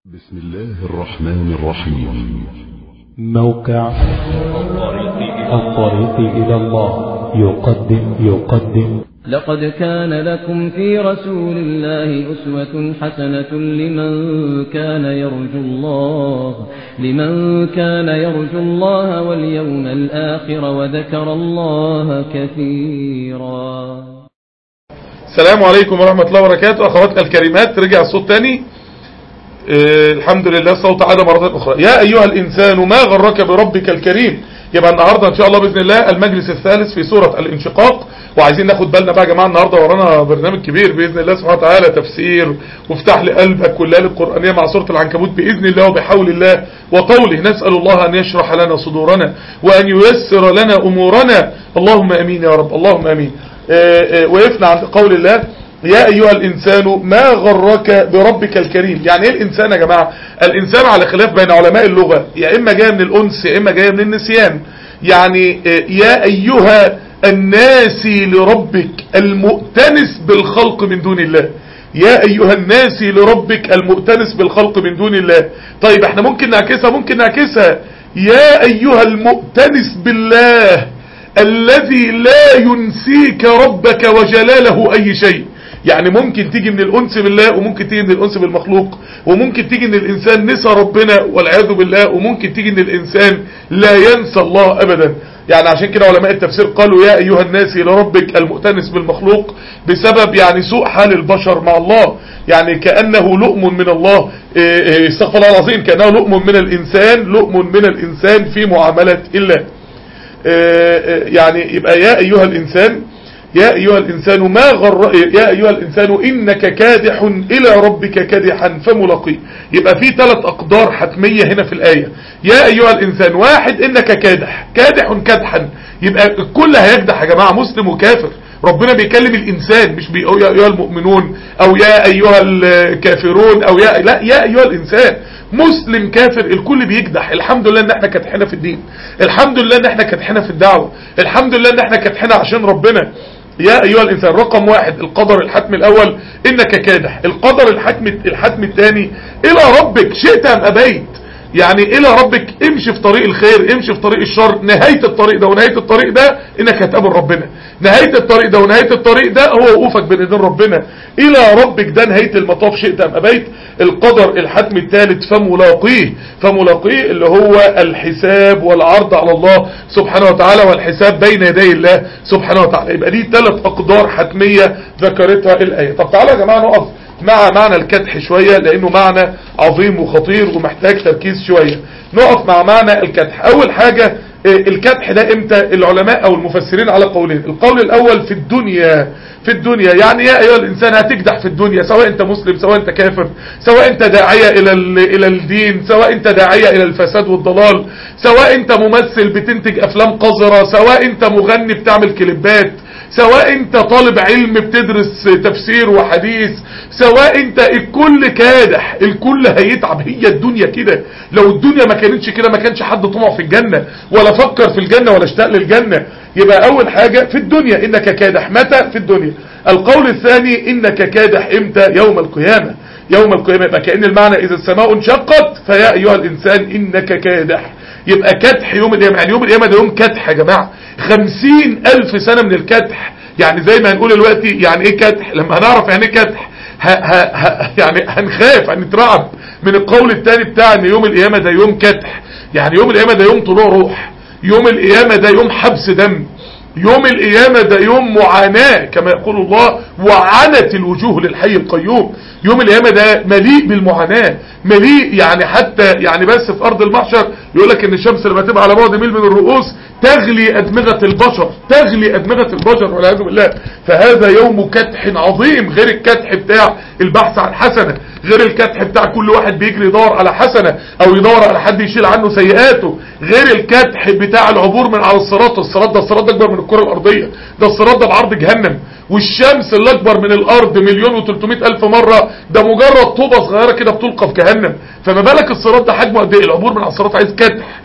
بسم الله الرحمن الرحيم موقع الطريق إلى الله يقدم يقدم لقد كان لكم في رسول الله أسوة حسنة لمن كان يرجو الله لمن كان يرجو الله واليوم الآخر وذكر الله كثيرا السلام عليكم ورحمة الله وبركاته أخواتنا الكريمات رجع الصوت تاني آه الحمد لله الصوت عاد مرة أخرى يا أيها الإنسان ما غرك بربك الكريم يبقى النهاردة إن شاء الله بإذن الله المجلس الثالث في سورة الانشقاق وعايزين ناخد بالنا بقى يا جماعة النهاردة ورانا برنامج كبير بإذن الله سبحانه وتعالى تفسير وافتح لي قلبك والليالي القرآنية مع سورة العنكبوت بإذن الله وبحول الله وقوله نسأل الله أن يشرح لنا صدورنا وأن ييسر لنا أمورنا اللهم أمين يا رب اللهم أمين آه آه وقفنا عند قول الله يا أيها الإنسان ما غرك بربك الكريم يعني إيه الإنسان يا جماعة الإنسان على خلاف بين علماء اللغة يا إما جاية من الأنس يا إما جاية من النسيان يعني يا أيها الناسي لربك المؤتنس بالخلق من دون الله يا أيها الناسي لربك المؤتنس بالخلق من دون الله طيب احنا ممكن نعكسها ممكن نعكسها يا أيها المؤتنس بالله الذي لا ينسيك ربك وجلاله أي شيء يعني ممكن تيجي من الأنس بالله وممكن تيجي من الأنس بالمخلوق وممكن تيجي ان الإنسان نسى ربنا والعياذ بالله وممكن تيجي ان الإنسان لا ينسى الله أبدا يعني عشان كده علماء التفسير قالوا يا أيها الناس لربك المؤتنس بالمخلوق بسبب يعني سوء حال البشر مع الله يعني كأنه لؤم من الله استغفر الله العظيم كأنه لؤم من الإنسان لؤم من الإنسان في معاملة الله يعني يبقى يا أيها الإنسان يا أيها الإنسان ما غر يا أيها الإنسان إنك كادح إلى ربك كادحا فملاقيه يبقى في ثلاث أقدار حتمية هنا في الآية يا أيها الإنسان واحد إنك كادح كادح كدحا يبقى الكل هيكدح يا جماعة مسلم وكافر ربنا بيكلم الإنسان مش بيقول يا أيها المؤمنون أو يا أيها الكافرون أو يا لا يا أيها الإنسان مسلم كافر الكل بيكدح الحمد لله ان احنا كدحنا في الدين الحمد لله ان احنا كدحنا في الدعوة الحمد لله ان احنا كدحنا عشان ربنا يا أيها الإنسان رقم واحد القدر الحتم الأول إنك كادح القدر الحتم الحتم الثاني إلى ربك شئت أم أبيت يعني إلى ربك امشي في طريق الخير امشي في طريق الشر نهاية الطريق ده ونهاية الطريق ده إنك هتقابل ربنا نهاية الطريق ده ونهاية الطريق ده هو وقوفك بين ايدين ربنا إلى ربك ده نهاية المطاف شئت أم أبيت القدر الحتم الثالث فملاقيه فملاقيه اللي هو الحساب والعرض على الله سبحانه وتعالى والحساب بين يدي الله سبحانه وتعالى يبقى دي ثلاث أقدار حتمية ذكرتها الآية طب تعالى يا جماعة نقف مع معنى الكدح شوية لأنه معنى عظيم وخطير ومحتاج تركيز شوية نقف مع معنى الكدح أول حاجة الكدح ده امتى العلماء او المفسرين على قولين القول الاول في الدنيا في الدنيا يعني يا ايها الانسان هتكدح في الدنيا سواء انت مسلم سواء انت كافر سواء انت داعية الى الى الدين سواء انت داعية الى الفساد والضلال سواء انت ممثل بتنتج افلام قذرة سواء انت مغني بتعمل كليبات سواء انت طالب علم بتدرس تفسير وحديث سواء انت الكل كادح الكل هيتعب هي الدنيا كده لو الدنيا ما كانتش كده ما كانش حد طمع في الجنة ولا فكر في الجنة ولا اشتاق للجنة يبقى اول حاجة في الدنيا انك كادح متى في الدنيا القول الثاني انك كادح امتى يوم القيامة يوم القيامة يبقى كأن المعنى اذا السماء انشقت فيا ايها الانسان انك كادح يبقى كدح يوم القيامة يعني يوم القيامة ده يوم كدح يا جماعة خمسين الف سنة من الكدح يعني زي ما هنقول دلوقتي يعني ايه كدح لما هنعرف يعني ايه كدح ها ها ها يعني هنخاف هنترعب من القول الثاني بتاع ان يوم القيامة ده يوم كدح يعني يوم القيامة ده يوم طلوع روح يوم القيامة ده يوم حبس دم يوم القيامة ده يوم معاناة كما يقول الله وعنت الوجوه للحي القيوم يوم القيامة ده مليء بالمعاناة مليء يعني حتى يعني بس في أرض المحشر يقول لك ان الشمس لما تبقى على بعد ميل من الرؤوس تغلي أدمغة البشر تغلي أدمغة البشر والعياذ بالله فهذا يوم كدح عظيم غير الكدح بتاع البحث عن حسنة غير الكدح بتاع كل واحد بيجري يدور على حسنة او يدور على حد يشيل عنه سيئاته غير الكدح بتاع العبور من على الصراط الصراط ده الصراط ده اكبر من الكرة الارضية ده الصراط ده بعرض جهنم والشمس اللي اكبر من الارض مليون وتلتمائة الف مرة ده مجرد طوبة صغيرة كده بتلقى في جهنم فما بالك الصراط ده حجمه قد ايه العبور من على الصراط عايز كدح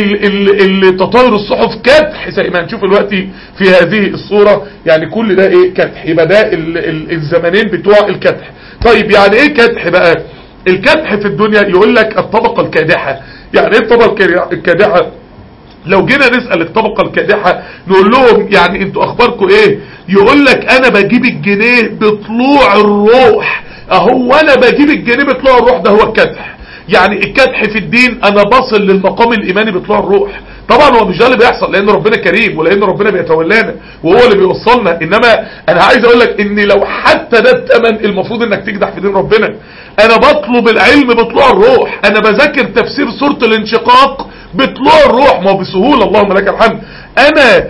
التطاير الصحف كدح زي ما هنشوف دلوقتي في هذه الصورة يعني كل ده ايه كدح يبقى ده ال ال الزمنين بتوع الكدح طيب يعني ايه كدح بقى الكدح في الدنيا يقول لك الطبقة الكادحة يعني ايه الطبقة الكادحة لو جينا نسأل الطبقة الكادحة نقول لهم يعني انتوا اخباركم ايه يقول لك انا بجيب الجنيه بطلوع الروح اهو انا بجيب الجنيه بطلوع الروح ده هو الكدح يعني الكدح في الدين انا بصل للمقام الايماني بطلوع الروح طبعا هو مش ده اللي بيحصل لان ربنا كريم ولان ربنا بيتولانا وهو اللي بيوصلنا انما انا عايز اقول لك ان لو حتى ده الثمن المفروض انك تجدح في دين ربنا انا بطلب العلم بطلوع الروح انا بذاكر تفسير سورة الانشقاق بطلوع الروح ما هو بسهولة اللهم لك الحمد انا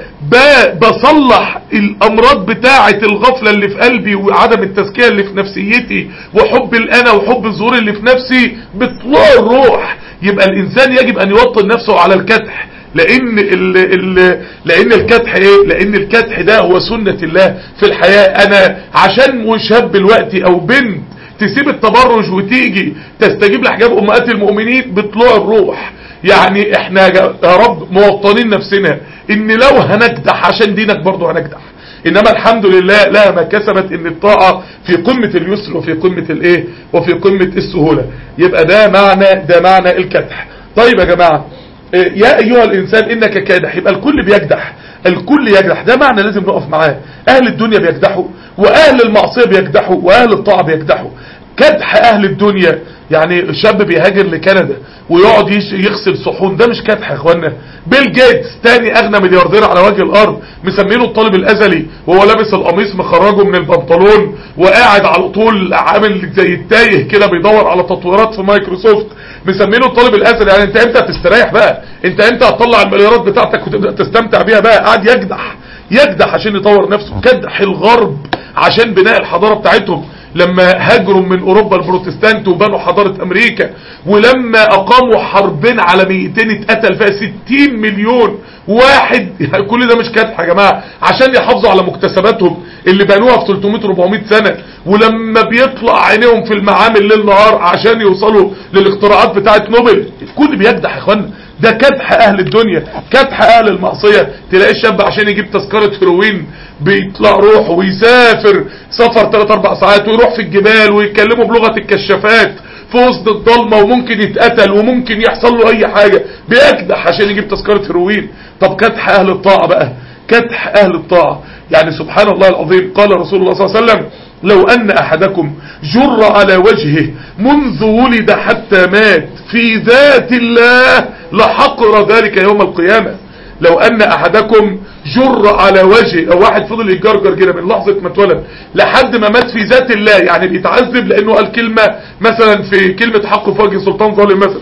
بصلح الامراض بتاعة الغفلة اللي في قلبي وعدم التزكية اللي في نفسيتي وحب الانا وحب الظهور اللي في نفسي بطلوع الروح يبقى الانسان يجب ان يوطن نفسه على الكدح لان ال ال لان الكدح ايه لان الكدح ده هو سنة الله في الحياة انا عشان شاب دلوقتي او بنت تسيب التبرج وتيجي تستجيب لحجاب امهات المؤمنين بطلوع الروح يعني احنا يا رب موطنين نفسنا ان لو هنجدح عشان دينك برضو هنجدح انما الحمد لله لا ما كسبت ان الطاعة في قمة اليسر وفي قمة الايه وفي قمة السهولة يبقى ده معنى ده معنى الكدح طيب يا جماعة يا ايها الانسان انك كادح يبقى الكل بيجدح الكل يجدح ده معنى لازم نقف معاه اهل الدنيا بيجدحوا واهل المعصية بيجدحوا واهل الطاعة بيجدحوا كدح اهل الدنيا يعني شاب بيهاجر لكندا ويقعد يغسل صحون ده مش كدح يا اخوانا بيل جيتس تاني اغنى ملياردير على وجه الارض مسمينه الطالب الازلي وهو لابس القميص مخرجه من البنطلون وقاعد على طول عامل زي التايه كده بيدور على تطويرات في مايكروسوفت مسمينه الطالب الازلي يعني انت امتى هتستريح بقى انت امتى هتطلع المليارات بتاعتك وتبدا تستمتع بيها بقى قاعد يجدح يجدح عشان يطور نفسه كدح الغرب عشان بناء الحضارة بتاعتهم لما هاجروا من اوروبا البروتستانت وبنوا حضارة امريكا ولما اقاموا حربين عالميتين اتقتل فيها 60 مليون واحد كل ده مش كدح يا جماعة عشان يحافظوا على مكتسباتهم اللي بنوها في 300 400 سنة ولما بيطلع عينيهم في المعامل ليل نهار عشان يوصلوا للاختراعات بتاعت نوبل الكل بيكدح يا اخوانا ده كدح اهل الدنيا كدح اهل المعصية تلاقي الشاب عشان يجيب تذكرة هيروين بيطلع روح ويسافر سفر 3 4 ساعات ويروح في الجبال ويتكلموا بلغة الكشافات في وسط الضلمة وممكن يتقتل وممكن يحصل له اي حاجة بيكدح عشان يجيب تذكرة هيروين طب كدح اهل الطاعة بقى كدح اهل الطاعة يعني سبحان الله العظيم قال رسول الله صلى الله عليه وسلم لو ان احدكم جر على وجهه منذ ولد حتى مات في ذات الله لحقر ذلك يوم القيامة لو ان احدكم جر على وجهه او واحد فضل يتجرجر كده من لحظة ما اتولد لحد ما مات في ذات الله يعني بيتعذب لانه قال كلمة مثلا في كلمة حق في وجه سلطان ظالم مثلا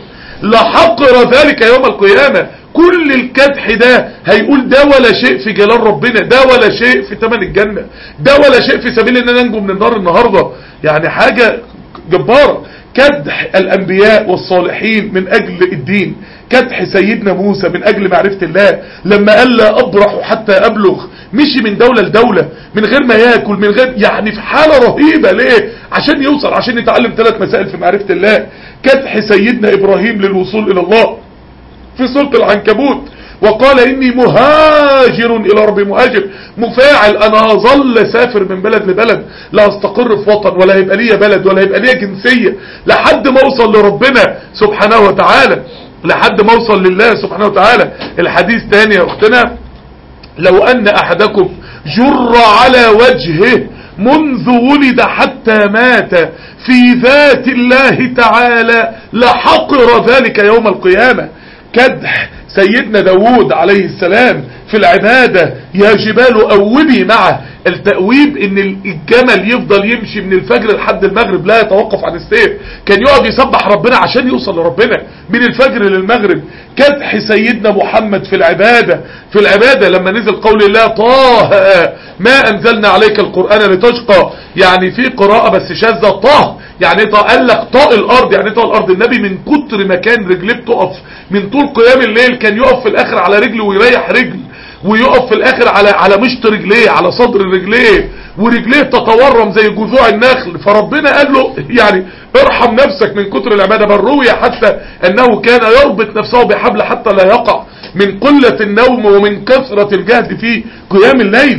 لحقر ذلك يوم القيامة كل الكدح ده هيقول ده ولا شيء في جلال ربنا ده ولا شيء في ثمن الجنة ده ولا شيء في سبيل ان ننجو من النار النهاردة يعني حاجة جبارة كدح الانبياء والصالحين من اجل الدين كدح سيدنا موسى من اجل معرفة الله لما قال لا ابرح حتى ابلغ مشي من دولة لدولة من غير ما ياكل من غير يعني في حالة رهيبة ليه عشان يوصل عشان يتعلم ثلاث مسائل في معرفة الله كدح سيدنا ابراهيم للوصول الى الله في سورة العنكبوت وقال إني مهاجر إلى ربي مهاجر مفاعل أنا هظل سافر من بلد لبلد لا أستقر في وطن ولا هيبقى لي بلد ولا هيبقى لي جنسية لحد ما أوصل لربنا سبحانه وتعالى لحد ما أوصل لله سبحانه وتعالى الحديث تاني يا أختنا لو أن أحدكم جر على وجهه منذ ولد حتى مات في ذات الله تعالى لحقر ذلك يوم القيامة كدح سيدنا داود عليه السلام في العبادة يا جبال أوبي معه التأويب ان الجمل يفضل يمشي من الفجر لحد المغرب لا يتوقف عن السير كان يقعد يسبح ربنا عشان يوصل لربنا من الفجر للمغرب كدح سيدنا محمد في العبادة في العبادة لما نزل قول الله طه ما انزلنا عليك القرآن لتشقى يعني في قراءة بس شاذة طه يعني طه قال لك طاء الارض يعني طاء الارض النبي من كتر ما كان رجليه بتقف من طول قيام الليل كان يقف في الاخر على رجله ويريح رجل ويقف في الاخر على على مشط رجليه على صدر رجليه ورجليه تتورم زي جذوع النخل فربنا قال له يعني ارحم نفسك من كتر العبادة بل روي حتى انه كان يربط نفسه بحبل حتى لا يقع من قلة النوم ومن كثرة الجهد في قيام الليل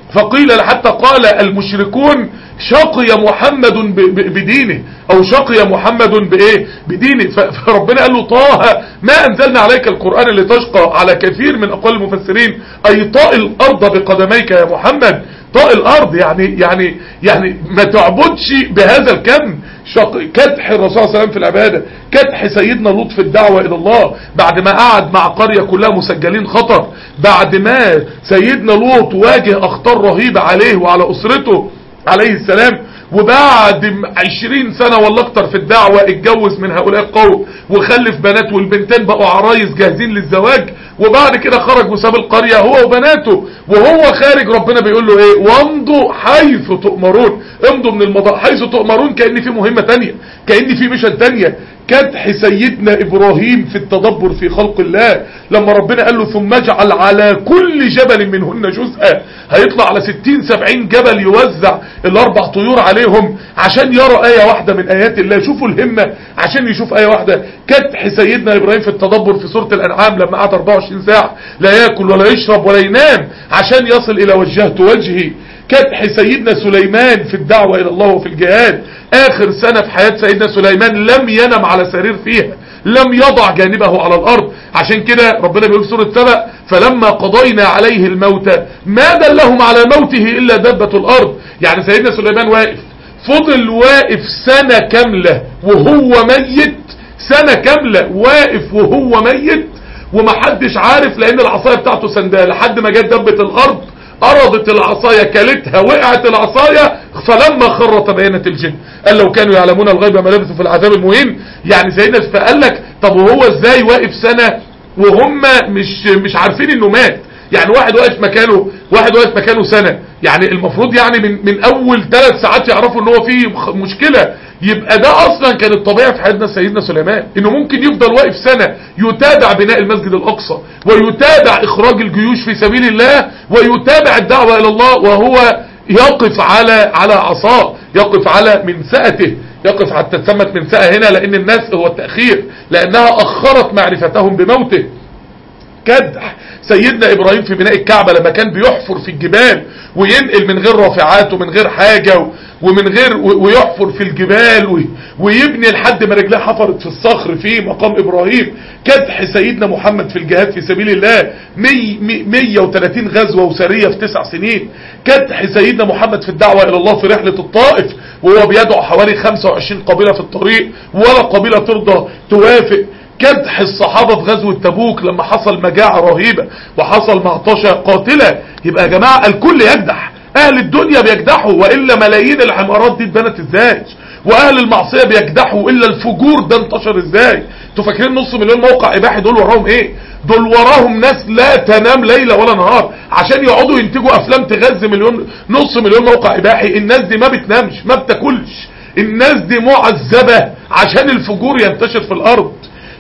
فقيل حتى قال المشركون شقي محمد ب- ب- بدينه او شقي محمد بايه بدينه ف- فربنا قال له طه ما انزلنا عليك القرآن لتشقى على كثير من اقوال المفسرين اي طاء الارض بقدميك يا محمد طاء الارض يعني يعني يعني ما تعبدش بهذا الكم شق... كدح الرسول صلى الله عليه وسلم في العبادة كدح سيدنا لوط في الدعوة الى الله بعد ما قعد مع قرية كلها مسجلين خطر بعد ما سيدنا لوط واجه اخطار رهيبة عليه وعلى اسرته عليه السلام وبعد م- عشرين سنة ولا اكتر في الدعوة اتجوز من هؤلاء القوم وخلف بنات والبنتين بقوا عرايس جاهزين للزواج وبعد كده خرج وساب القرية هو وبناته وهو خارج ربنا بيقول له ايه وامضوا حيث تؤمرون امضوا من المضاء حيث تؤمرون كأن في مهمة تانية كأن في ميشن تانية كدح سيدنا ابراهيم في التدبر في خلق الله لما ربنا قال له ثم اجعل على كل جبل منهن جزءا هيطلع على 60 70 جبل يوزع الاربع طيور عليهم عشان يرى آية واحدة من آيات الله شوفوا الهمة عشان يشوف آية واحدة كدح سيدنا إبراهيم في التدبر في سورة الأنعام لما قعد 24 ساعة لا يأكل ولا يشرب ولا ينام عشان يصل إلى وجهت وجهي كدح سيدنا سليمان في الدعوة إلى الله وفي الجهاد آخر سنة في حياة سيدنا سليمان لم ينم على سرير فيها لم يضع جانبه على الأرض عشان كده ربنا بيقول في سورة سبأ فلما قضينا عليه الموت ما دلهم على موته إلا دبة الأرض يعني سيدنا سليمان واقف فضل واقف سنة كاملة وهو ميت سنة كاملة واقف وهو ميت ومحدش عارف لأن العصاية بتاعته سنداه لحد ما جت دبة الأرض أرضت العصاية كلتها وقعت العصاية فلما خر تبينت الجن قال لو كانوا يعلمون الغيب ما لبثوا في العذاب المهين يعني سيدنا فقال لك طب وهو ازاي واقف سنة وهم مش مش عارفين انه مات يعني واحد واقف مكانه واحد واقف مكانه سنة يعني المفروض يعني من من اول ثلاث ساعات يعرفوا ان هو في مخ- مشكلة يبقى ده اصلا كان الطبيعي في حياتنا سيدنا سليمان انه ممكن يفضل واقف سنة يتابع بناء المسجد الاقصى ويتابع اخراج الجيوش في سبيل الله ويتابع الدعوة الى الله وهو يقف على على عصاه يقف على منسأته يقف حتى تسمت منسأة هنا لان الناس هو التأخير لانها اخرت معرفتهم بموته كدح سيدنا ابراهيم في بناء الكعبة لما كان بيحفر في الجبال وينقل من غير رافعات ومن غير حاجة و- ومن غير و- ويحفر في الجبال و- ويبني لحد ما رجليه حفرت في الصخر في مقام ابراهيم كدح سيدنا محمد في الجهاد في سبيل الله مي مي 130 غزوة وسرية في تسع سنين كدح سيدنا محمد في الدعوة الى الله في رحلة الطائف وهو بيدعو حوالي 25 قبيلة في الطريق ولا قبيلة ترضى توافق كدح الصحابة في غزوة تبوك لما حصل مجاعة رهيبة وحصل معطشة قاتلة يبقى يا جماعة الكل يكدح اهل الدنيا بيكدحوا وإلا ملايين العمارات دي اتبنت ازاي واهل المعصية بيكدحوا الا الفجور ده انتشر ازاي انتوا فاكرين نص مليون موقع اباحي دول وراهم ايه دول وراهم ناس لا تنام ليلة ولا نهار عشان يقعدوا ينتجوا افلام تغذي مليون نص مليون موقع اباحي الناس دي ما بتنامش ما بتاكلش الناس دي معذبة عشان الفجور ينتشر في الارض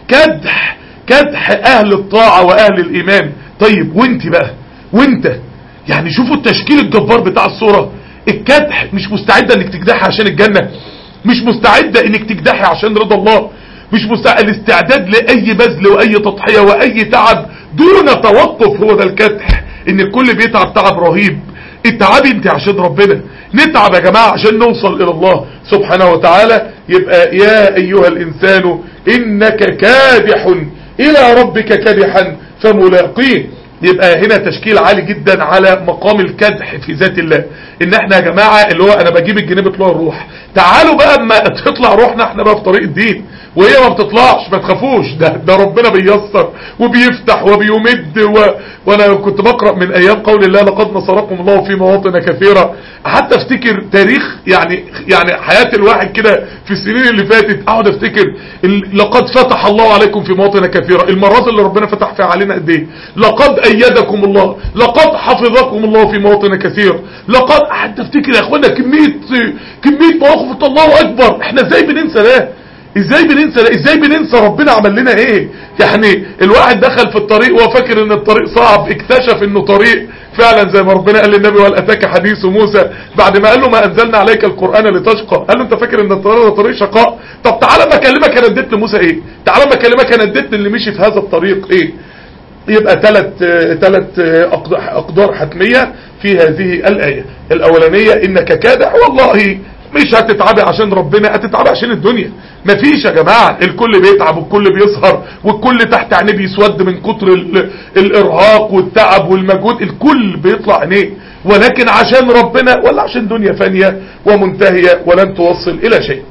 كدح كدح اهل الطاعة واهل الايمان طيب وانت بقى وانت يعني شوفوا التشكيل الجبار بتاع الصورة الكدح مش مستعدة انك تكدحي عشان الجنة مش مستعدة انك تكدحي عشان رضا الله مش مستعد الاستعداد لأي بذل وأي تضحية وأي تعب دون توقف هو ده الكدح ان الكل بيتعب تعب رهيب اتعبي انت عشان ربنا نتعب يا جماعة عشان نوصل الى الله سبحانه وتعالى يبقى يا ايها الانسان انك كادح الى ربك كادحا فملاقيه يبقى هنا تشكيل عالي جدا على مقام الكدح في ذات الله ان احنا يا جماعة اللي هو انا بجيب الجنيه بيطلع الروح تعالوا بقى اما تطلع روحنا احنا بقى في طريق الدين وهي ما بتطلعش ما تخافوش ده, ده ربنا بيسر وبيفتح وبيمد و... وانا كنت بقرأ من ايام قول الله لقد نصركم الله في مواطن كثيرة حتى افتكر تاريخ يعني يعني حياة الواحد كده في السنين اللي فاتت اقعد افتكر ال... لقد فتح الله عليكم في مواطن كثيرة المرات اللي ربنا فتح فيها علينا قد ايه لقد ايدكم الله لقد حفظكم الله في مواطن كثيرة لقد حتى افتكر يا اخوانا كمية كمية مواقف الله اكبر احنا ازاي بننسى ده ازاي بننسى ازاي بننسى ربنا عمل لنا ايه يعني الواحد دخل في الطريق وهو فاكر ان الطريق صعب اكتشف انه طريق فعلا زي ما ربنا قال للنبي وقال اتاك حديث موسى بعد ما قال له ما انزلنا عليك القرآن لتشقى قال له انت فاكر ان الطريق ده طريق شقاء طب تعالى ما اكلمك انا اديت لموسى ايه تعالى ما اكلمك انا اديت اللي مشي في هذا الطريق ايه يبقى ثلاث ثلاث اقدار حتمية في هذه الآية الاولانية انك كادح والله مش هتتعبي عشان ربنا هتتعبي عشان الدنيا مفيش يا جماعة الكل بيتعب والكل بيسهر والكل تحت عينيه بيسود من كتر ال- الارهاق والتعب والمجهود الكل بيطلع عينيه ولكن عشان ربنا ولا عشان دنيا فانية ومنتهية ولن توصل الى شيء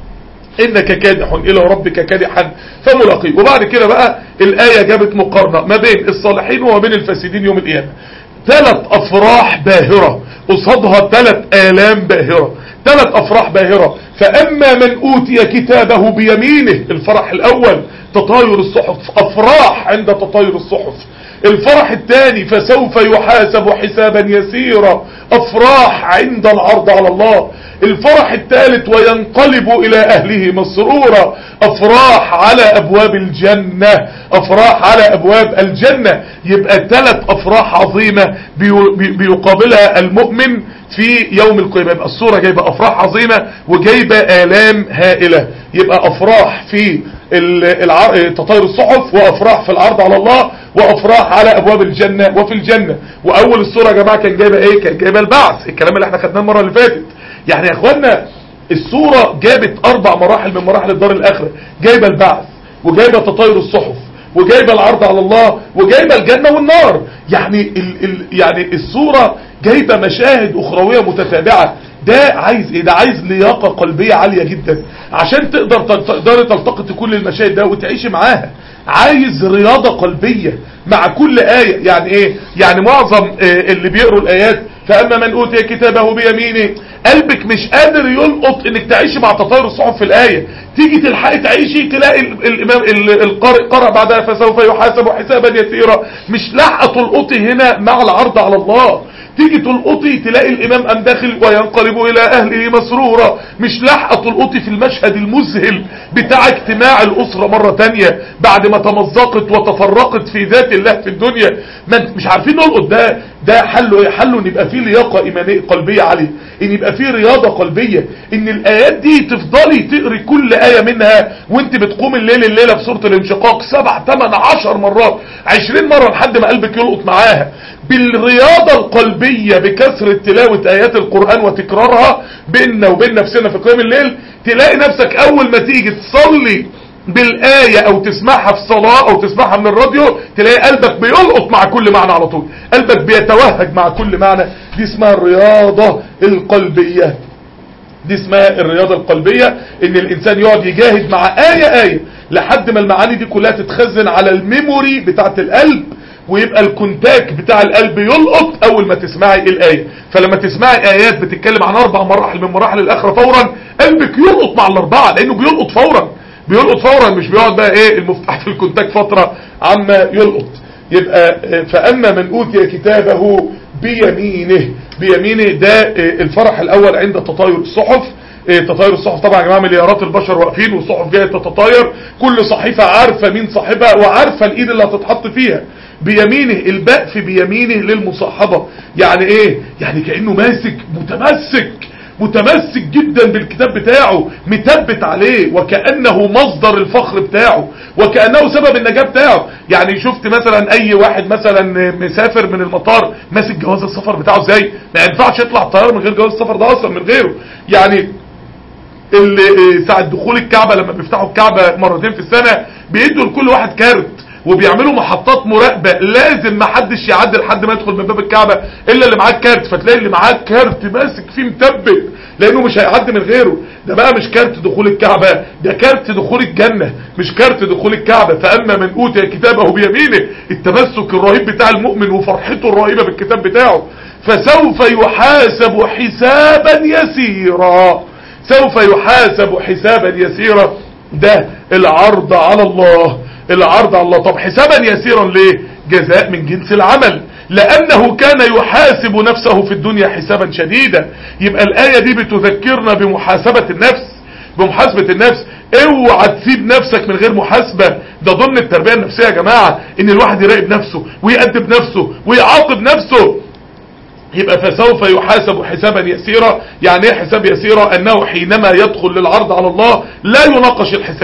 انك كادح الى ربك كادحا فملاقيه وبعد كده بقى الايه جابت مقارنه ما بين الصالحين وما بين الفاسدين يوم القيامه ثلاث افراح باهره قصادها ثلاث الام باهره ثلاث افراح باهره فاما من اوتي كتابه بيمينه الفرح الاول تطاير الصحف افراح عند تطاير الصحف الفرح الثاني فسوف يحاسب حسابا يسيرا افراح عند العرض على الله الفرح الثالث وينقلب الى اهله مسرورا افراح على ابواب الجنة افراح على ابواب الجنة يبقى ثلاث افراح عظيمة بي- بي- بيقابلها المؤمن في يوم القيامة يبقى الصورة جايبة افراح عظيمة وجايبة الام هائلة يبقى افراح في ال- الع- تطاير الصحف وافراح في العرض على الله وافراح على ابواب الجنة وفي الجنة واول الصورة يا جماعة كان جايبة ايه كان جايبة البعث الكلام اللي احنا خدناه المرة اللي فاتت يعني يا اخوانا الصورة جابت اربع مراحل من مراحل الدار الاخرة جايبة البعث وجايبة تطاير الصحف وجايبة العرض على الله وجايبة الجنة والنار يعني ال ال يعني الصورة جايبة مشاهد اخروية متتابعة ده عايز ايه ده عايز لياقة قلبية عالية جدا عشان تقدر تقدر تلتقط كل المشاهد ده وتعيش معاها عايز رياضة قلبية مع كل آية يعني ايه يعني معظم آه، اللي بيقروا الآيات فأما من أوتي كتابه بيمينه قلبك مش قادر يلقط انك تعيشي مع تطاير الصحف في الآية تيجي تلحقي تعيشي تلاقي ال- الإمام ال- القارئ قرأ بعدها فسوف يحاسب حسابا يسيرا مش لاحقة تلقطي هنا مع العرض على الله تيجي تلقطي تلاقي الامام قام داخل وينقلب الى اهله مسرورا مش لاحقه تلقطي في المشهد المذهل بتاع اجتماع الاسره مره تانية بعد ما تمزقت وتفرقت في ذات الله في الدنيا ما انت- مش عارفين نلقط ده ده حله ايه حله ان يبقى فيه لياقه ايمانيه قلبيه عاليه ان يبقى فيه رياضه قلبيه ان الايات دي تفضلي تقري كل ايه منها وانت بتقوم الليل الليله في سوره الانشقاق سبع ثمان عشر مرات عشرين مره لحد ما قلبك يلقط معاها بالرياضة القلبية بكثرة تلاوة آيات القرآن وتكرارها بيننا وبين نفسنا في قيام الليل تلاقي نفسك أول ما تيجي تصلي بالآية أو تسمعها في صلاة أو تسمعها من الراديو تلاقي قلبك بيلقط مع كل معنى على طول قلبك بيتوهج مع كل معنى دي اسمها الرياضة القلبية دي اسمها الرياضة القلبية ان الانسان يقعد يجاهد مع آية آية لحد ما المعاني دي كلها تتخزن على الميموري بتاعت القلب ويبقى الكونتاك بتاع القلب يلقط اول ما تسمعي الاية فلما تسمعي ايات بتتكلم عن اربع مراحل من مراحل الاخرة فورا قلبك يلقط مع الاربعة لانه بيلقط فورا بيلقط فورا مش بيقعد بقى ايه المفتاح في الكونتاك فترة عما يلقط يبقى آه، فاما من اوتي كتابه بيمينه بيمينه ده آه، الفرح الاول عند تطاير الصحف آه، تطاير الصحف طبعا يا جماعه مليارات البشر واقفين والصحف جايه تتطاير كل صحيفه عارفه مين صاحبها وعارفه الايد اللي هتتحط فيها بيمينه الباء في بيمينه للمصاحبه يعني ايه يعني كانه ماسك متمسك متمسك جدا بالكتاب بتاعه متبت عليه وكأنه مصدر الفخر بتاعه وكأنه سبب النجاة بتاعه يعني شفت مثلا اي واحد مثلا مسافر من المطار ماسك جواز السفر بتاعه ازاي ما ينفعش يطلع الطيارة من غير جواز السفر ده اصلا من غيره يعني اللي ساعة دخول الكعبة لما بيفتحوا الكعبة مرتين في السنة بيدوا لكل واحد كارت وبيعملوا محطات مراقبة لازم ما حدش يعدي لحد ما يدخل من باب الكعبة الا اللي معاه كارت فتلاقي اللي معاه كارت ماسك فيه مثبت لانه مش هيعدي من غيره ده بقى مش كارت دخول الكعبة ده كارت دخول الجنة مش كارت دخول الكعبة فاما من اوتي كتابه بيمينه التمسك الرهيب بتاع المؤمن وفرحته الرهيبة بالكتاب بتاعه فسوف يحاسب حسابا يسيرا سوف يحاسب حسابا يسيرا ده العرض على الله العرض على الله طب حسابا يسيرا ليه جزاء من جنس العمل لأنه كان يحاسب نفسه في الدنيا حسابا شديدا يبقى الآية دي بتذكرنا بمحاسبة النفس بمحاسبة النفس اوعى تسيب نفسك من غير محاسبة ده ضمن التربية النفسية يا جماعة ان الواحد يراقب نفسه ويأدب نفسه ويعاقب نفسه يبقى فسوف يحاسب حسابا يسيرا يعني ايه حساب يسيرا انه حينما يدخل للعرض على الله لا يناقش الحساب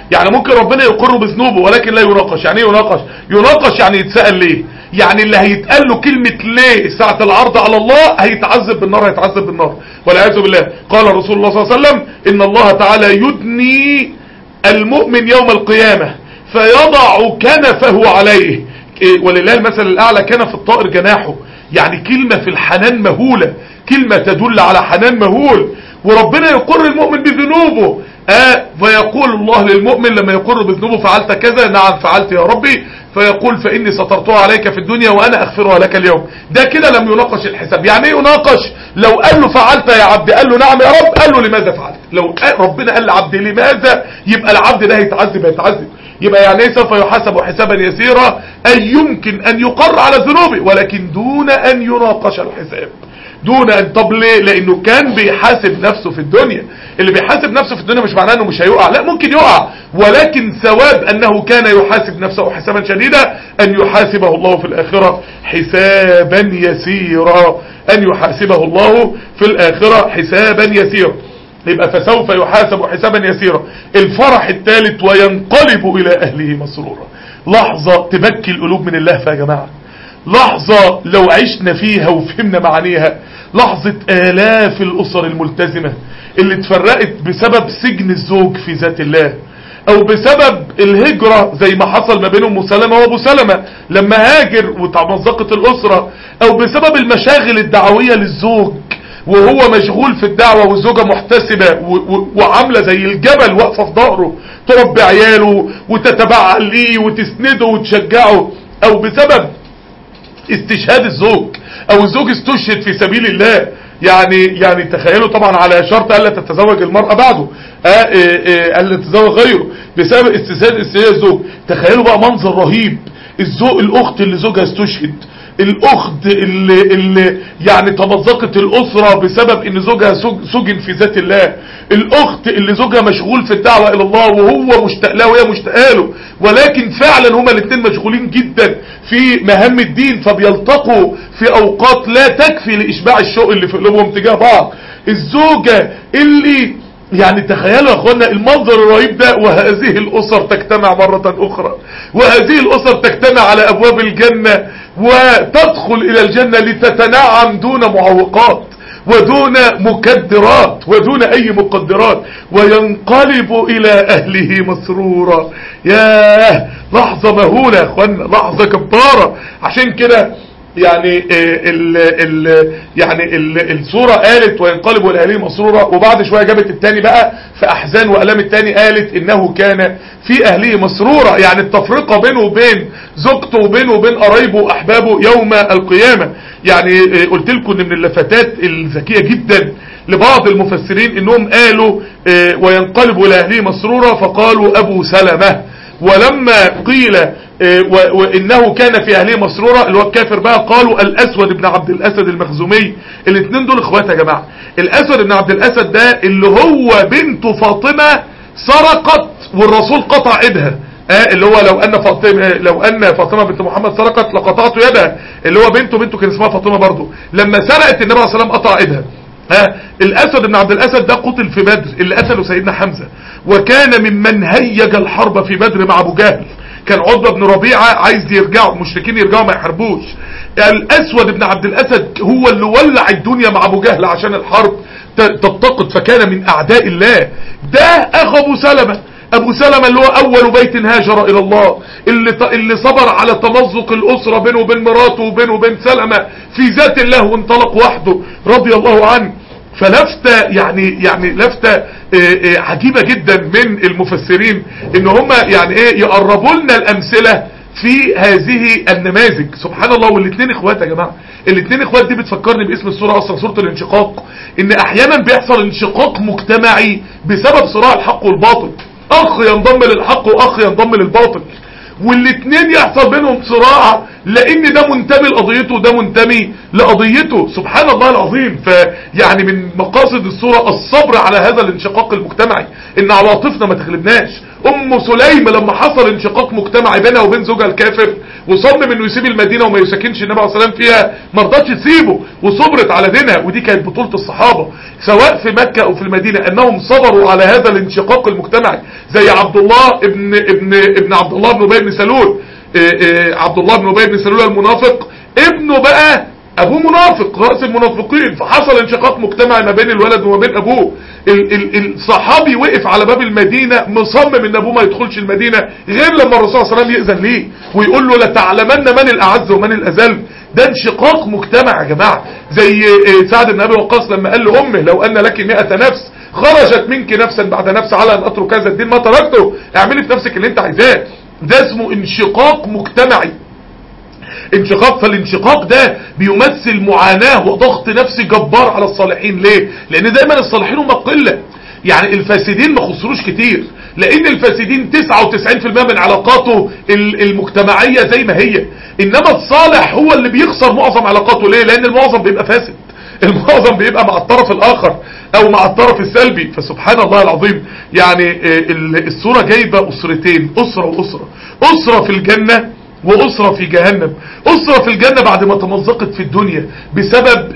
يعني ممكن ربنا يقر بذنوبه ولكن لا يناقش يعني ايه يناقش يناقش يعني يتسأل ليه يعني اللي هيتقال له كلمة ليه ساعة العرض على الله هيتعذب بالنار هيتعذب بالنار والعياذ بالله قال رسول الله صلى الله عليه وسلم ان الله تعالى يدني المؤمن يوم القيامة فيضع كنفه عليه إيه، ولله المثل الاعلى كنف الطائر جناحه يعني كلمة في الحنان مهولة كلمة تدل على حنان مهول وربنا يقر المؤمن بذنوبه آه فيقول الله للمؤمن لما يقر بذنوبه فعلت كذا نعم فعلت يا ربي فيقول فإني سترتها عليك في الدنيا وأنا أغفرها لك اليوم ده كده لم يناقش الحساب يعني ايه يناقش لو قال له فعلت يا عبد قال له نعم يا رب قال له لماذا فعلت لو قال ربنا قال لعبد لماذا يبقى العبد ده هيتعذب هيتعذب يبقى يعني ايه سوف يحاسب حسابا يسيرا أي يمكن أن يقر على ذنوبه ولكن دون أن يناقش الحساب دون ان طب ليه لانه كان بيحاسب نفسه في الدنيا اللي بيحاسب نفسه في الدنيا مش معناه انه مش هيقع لا ممكن يقع ولكن ثواب انه كان يحاسب نفسه حسابا شديدا ان يحاسبه الله في الاخرة حسابا يسيرا ان يحاسبه الله في الاخرة حسابا يسيرا يبقى فسوف يحاسب حسابا يسيرا الفرح الثالث وينقلب الى اهله مسرورا لحظة تبكي القلوب من الله يا جماعة لحظة لو عشنا فيها وفهمنا معانيها لحظة آلاف الأسر الملتزمة اللي اتفرقت بسبب سجن الزوج في ذات الله او بسبب الهجرة زي ما حصل ما بين ام سلمة وابو سلمة لما هاجر وتمزقت الاسرة او بسبب المشاغل الدعوية للزوج وهو مشغول في الدعوة والزوجة محتسبة و- و- وعاملة زي الجبل واقفة في ظهره تربي عياله وتتبعل ليه وتسنده وتشجعه او بسبب استشهاد الزوج او الزوج استشهد في سبيل الله يعني يعني تخيلوا طبعا على شرط الا تتزوج المرأة بعده آه، آه، آه، الا تتزوج غيره بسبب استشهاد استشهاد الزوج تخيلوا بقى منظر رهيب الزوج الاخت اللي زوجها استشهد الاخت اللي, اللي يعني تمزقت الاسرة بسبب ان زوجها سج- سجن في ذات الله الاخت اللي زوجها مشغول في الدعوة الى الله وهو مشتاق لها وهي مشتاقه له ولكن فعلا هما الاثنين مشغولين جدا في مهام الدين فبيلتقوا في اوقات لا تكفي لاشباع الشوق اللي في قلوبهم تجاه بعض الزوجة اللي يعني تخيلوا يا اخوانا المنظر الرهيب ده وهذه الاسر تجتمع مرة اخرى وهذه الاسر تجتمع على ابواب الجنة وتدخل الى الجنة لتتنعم دون معوقات ودون مكدرات ودون اي مقدرات وينقلب الى اهله مسرورا ياه لحظة مهولة يا اخوانا لحظة كبارة عشان كده يعني ال ال يعني ال الصورة قالت وينقلب الى اهله مسرورا وبعد شوية جابت التاني بقى في احزان والام التاني قالت انه كان في اهله مسرورا يعني التفرقة بينه وبين زوجته وبينه وبين قرايبه واحبابه يوم القيامة يعني قلت لكم ان من اللفتات الذكية جدا لبعض المفسرين انهم قالوا وينقلب الى اهله مسرورا فقالوا ابو سلمة ولما قيل و- وانه كان في اهله مسرورا اللي هو الكافر بقى قالوا الاسود بن عبد الاسد المخزومي الاثنين دول اخوات يا جماعه الاسود بن عبد الاسد ده اللي هو بنته فاطمه سرقت والرسول قطع ايدها آه اللي هو لو ان فاطمه لو ان فاطمه بنت محمد سرقت لقطعت يدها اللي هو بنته بنته كان اسمها فاطمه برضه لما سرقت النبي عليه الصلاه والسلام قطع ايدها ها الاسود بن عبد الاسد ده قتل في بدر اللي قتله سيدنا حمزة وكان ممن هيج الحرب في بدر مع ابو جهل كان عتبة بن ربيعة عايز يرجعوا المشركين يرجعوا ما يحاربوش الاسود بن عبد الاسد هو اللي ولع الدنيا مع ابو جهل عشان الحرب ت- تتقد فكان من اعداء الله ده اخو ابو سلمة ابو سلمة اللي هو اول بيت هاجر الى الله اللي, ط... اللي صبر على تمزق الاسرة بينه وبين مراته وبينه وبين سلمة في ذات الله وانطلق وحده رضي الله عنه فلفتة يعني يعني لفتة آه، آه، عجيبة جدا من المفسرين ان هم يعني ايه يقربوا لنا الامثلة في هذه النماذج سبحان الله والاثنين اخوات يا جماعة الاثنين اخوات دي بتفكرني باسم السورة اصلا سورة الانشقاق ان احيانا بيحصل انشقاق مجتمعي بسبب صراع الحق والباطل اخ ينضم للحق واخ ينضم للباطل والاثنين يحصل بينهم صراع لان ده منتمي لقضيته وده منتمي لقضيته سبحان الله العظيم فيعني من مقاصد الصورة الصبر على هذا الانشقاق المجتمعي ان عواطفنا ما تغلبناش ام سليم لما حصل انشقاق مجتمعي بينها وبين زوجها الكافر وصمم انه يسيب المدينة وما يسكنش النبي عليه الصلاة والسلام فيها ما رضتش تسيبه وصبرت على دينها ودي كانت بطولة الصحابة سواء في مكة او في المدينة انهم صبروا على هذا الانشقاق المجتمعي زي عبد الله ابن ابن ابن عبد الله بن ابي بن سلول إيه إيه عبد الله بن ابي بن سلول المنافق ابنه بقى ابوه منافق رأس المنافقين فحصل انشقاق مجتمعي ما بين الولد وما بين ابوه ال ال الصحابي وقف على باب المدينة مصمم ان ابوه ما يدخلش المدينة غير لما الرسول صلى الله عليه وسلم يأذن ليه ويقول له لتعلمن من الاعز ومن الاذل ده انشقاق مجتمع يا جماعة زي سعد بن ابي وقاص لما قال لامه لو ان لك مئة نفس خرجت منك نفسا بعد نفس على ان اترك هذا الدين ما تركته اعملي في نفسك اللي انت عايزاه ده اسمه انشقاق مجتمعي انشقاق فالانشقاق ده بيمثل معاناة وضغط نفسي جبار على الصالحين ليه لان دايما الصالحين هم قلة يعني الفاسدين ما خسروش كتير لان الفاسدين 99% من علاقاته المجتمعية زي ما هي انما الصالح هو اللي بيخسر معظم علاقاته ليه لان المعظم بيبقى فاسد المعظم بيبقى مع الطرف الاخر او مع الطرف السلبي فسبحان الله العظيم يعني الصورة جايبة اسرتين اسرة واسرة اسرة في الجنة وأسرة في جهنم أسرة في الجنة بعد ما تمزقت في الدنيا بسبب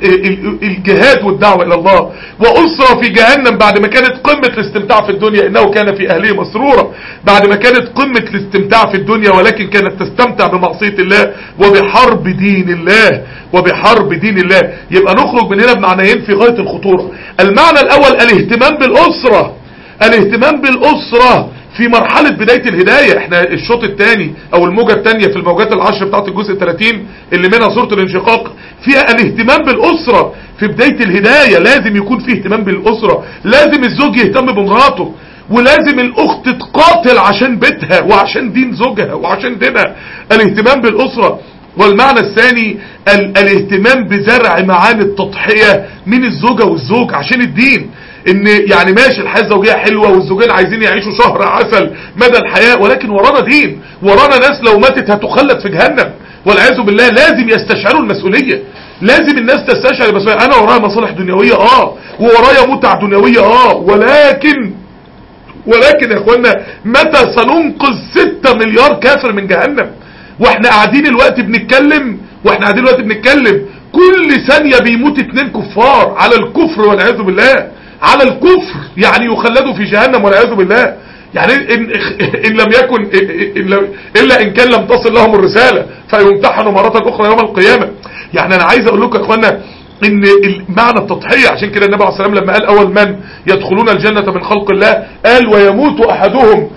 الجهاد والدعوة إلى الله وأسرة في جهنم بعد ما كانت قمة الاستمتاع في الدنيا إنه كان في أهله مسرورة بعد ما كانت قمة الاستمتاع في الدنيا ولكن كانت تستمتع بمعصية الله وبحرب دين الله وبحرب دين الله يبقى نخرج من هنا بمعنيين في غاية الخطورة المعنى الأول الاهتمام بالأسرة الاهتمام بالأسرة في مرحلة بداية الهداية احنا الشوط الثاني او الموجة الثانية في الموجات العشر بتاعت الجزء 30 اللي منها صورة الانشقاق فيها الاهتمام بالاسرة في بداية الهداية لازم يكون فيه اهتمام بالاسرة لازم الزوج يهتم بمراته ولازم الاخت تقاتل عشان بيتها وعشان دين زوجها وعشان دينها الاهتمام بالاسرة والمعنى الثاني ال الاهتمام بزرع معاني التضحية من الزوجة والزوج عشان الدين ان يعني ماشي الحياة الزوجية حلوة والزوجين عايزين يعيشوا شهر عسل مدى الحياة ولكن ورانا دين ورانا ناس لو ماتت هتخلد في جهنم والعياذ بالله لازم يستشعروا المسؤولية لازم الناس تستشعر المسؤولية انا ورايا مصالح دنيوية اه وورايا متع دنيوية اه ولكن ولكن يا اخوانا متى سننقذ 6 مليار كافر من جهنم واحنا قاعدين الوقت بنتكلم واحنا قاعدين الوقت بنتكلم كل ثانية بيموت اتنين كفار على الكفر والعياذ بالله على الكفر يعني يخلدوا في جهنم والعياذ بالله يعني إن, إن لم يكن إن لم إلا إن كان لم تصل لهم الرسالة فيمتحنوا مرة أخرى يوم القيامة يعني أنا عايز أقول لكم يا إخوانا ان معنى التضحية عشان كده النبي عليه الصلاة والسلام لما قال اول من يدخلون الجنة من خلق الله قال ويموت احدهم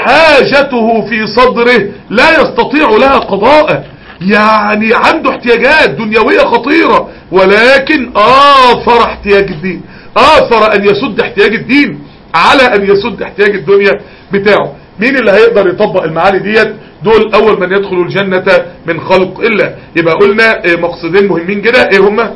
وحاجته في صدره لا يستطيع لها قضاء يعني عنده احتياجات دنيوية خطيرة ولكن آثر احتياج الدين آثر أن يسد احتياج الدين على أن يسد احتياج الدنيا بتاعه مين اللي هيقدر يطبق المعاني ديت دول أول من يدخلوا الجنة من خلق إلا يبقى قلنا مقصدين مهمين جدا ايه هما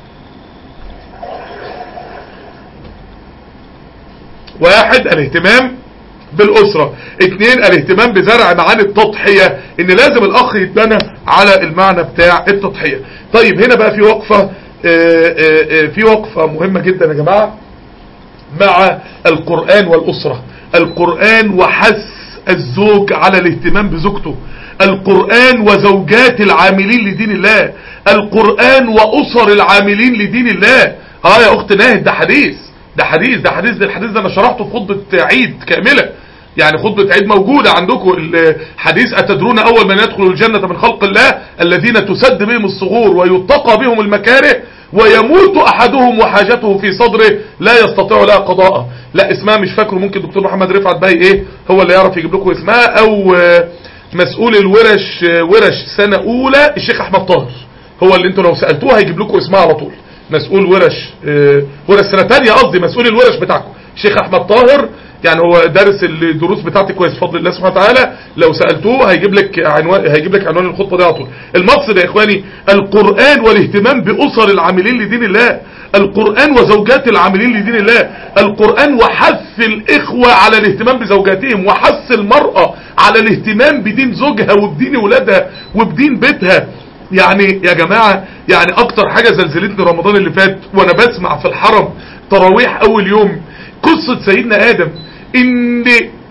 واحد الاهتمام بالأسرة اتنين الاهتمام بزرع معاني التضحية ان لازم الاخ يتبنى على المعنى بتاع التضحية طيب هنا بقى في وقفة اه اه في وقفة مهمة جدا يا جماعة مع القرآن والأسرة القرآن وحث الزوج على الاهتمام بزوجته القرآن وزوجات العاملين لدين الله القرآن وأسر العاملين لدين الله اه يا اخت ناهد ده حديث ده حديث ده حديث ده الحديث ده انا شرحته في خطبة عيد كاملة يعني خطبة عيد موجودة عندكم الحديث أتدرون أول من يدخل الجنة من خلق الله الذين تسد بهم الصغور ويتقى بهم المكاره ويموت أحدهم وحاجته في صدره لا يستطيع لها قضاء لا اسمها مش فاكره ممكن دكتور محمد رفعت باي ايه هو اللي يعرف يجيب لكم اسمها او مسؤول الورش ورش سنة اولى الشيخ احمد طاهر هو اللي انتوا لو سألتوه هيجيب لكم اسمها على طول مسؤول ورش ورش سنة تانية قصدي مسؤول الورش بتاعكم الشيخ احمد طاهر يعني هو دارس الدروس بتاعتي كويس بفضل الله سبحانه وتعالى لو سألتوه هيجيب لك عنوان هيجيب لك عنوان الخطبة دي على طول المقصد يا اخواني القرآن والاهتمام بأسر العاملين لدين الله القرآن وزوجات العاملين لدين الله القرآن وحث الإخوة على الاهتمام بزوجاتهم وحث المرأة على الاهتمام بدين زوجها وبدين ولادها وبدين بيتها يعني يا جماعة يعني اكتر حاجة زلزلتني رمضان اللي فات وانا بسمع في الحرم تراويح اول يوم قصة سيدنا ادم ان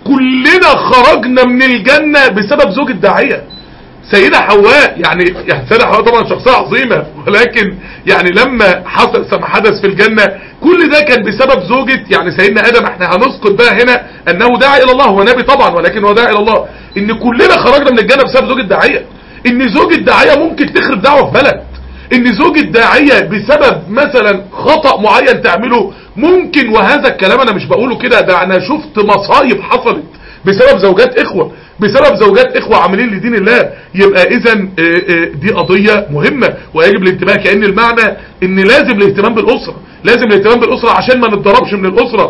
كلنا خرجنا من الجنة بسبب زوج الداعية سيدة حواء يعني يعني سيدة حواء طبعا شخصية عظيمة ولكن يعني لما حصل ما حدث في الجنة كل ده كان بسبب زوجة يعني سيدنا آدم احنا هنسقط بقى هنا انه داعي الى الله هو نبي طبعا ولكن هو داعي الى الله ان كلنا خرجنا من الجنة بسبب زوج الداعية ان زوج الداعية ممكن تخرب دعوة في بلد ان زوج الداعية بسبب مثلا خطأ معين تعمله ممكن وهذا الكلام انا مش بقوله كده ده انا شفت مصايب حصلت بسبب زوجات اخوة بسبب زوجات اخوة عاملين لدين الله يبقى اذا دي قضية مهمة ويجب الانتباه كأن المعنى ان لازم الاهتمام بالاسرة لازم الاهتمام بالاسرة عشان ما نتضربش من الاسرة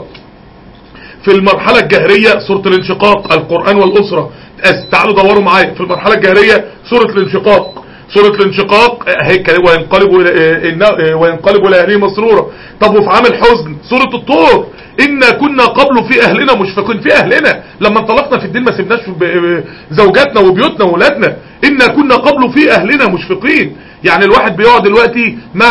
في المرحلة الجهرية سورة الانشقاق القرآن والاسرة تعالوا دوروا معايا في المرحلة الجهرية سورة الانشقاق سورة الانشقاق هيك وينقلبوا وينقلبوا الى اهلهم مسرورا طب وفي عام الحزن سورة الطور إنا كنا قبل في أهلنا مشفقين في أهلنا لما انطلقنا في الدين ما سبناش زوجاتنا وبيوتنا وولادنا إنا كنا قبل في أهلنا مشفقين يعني الواحد بيقعد دلوقتي مع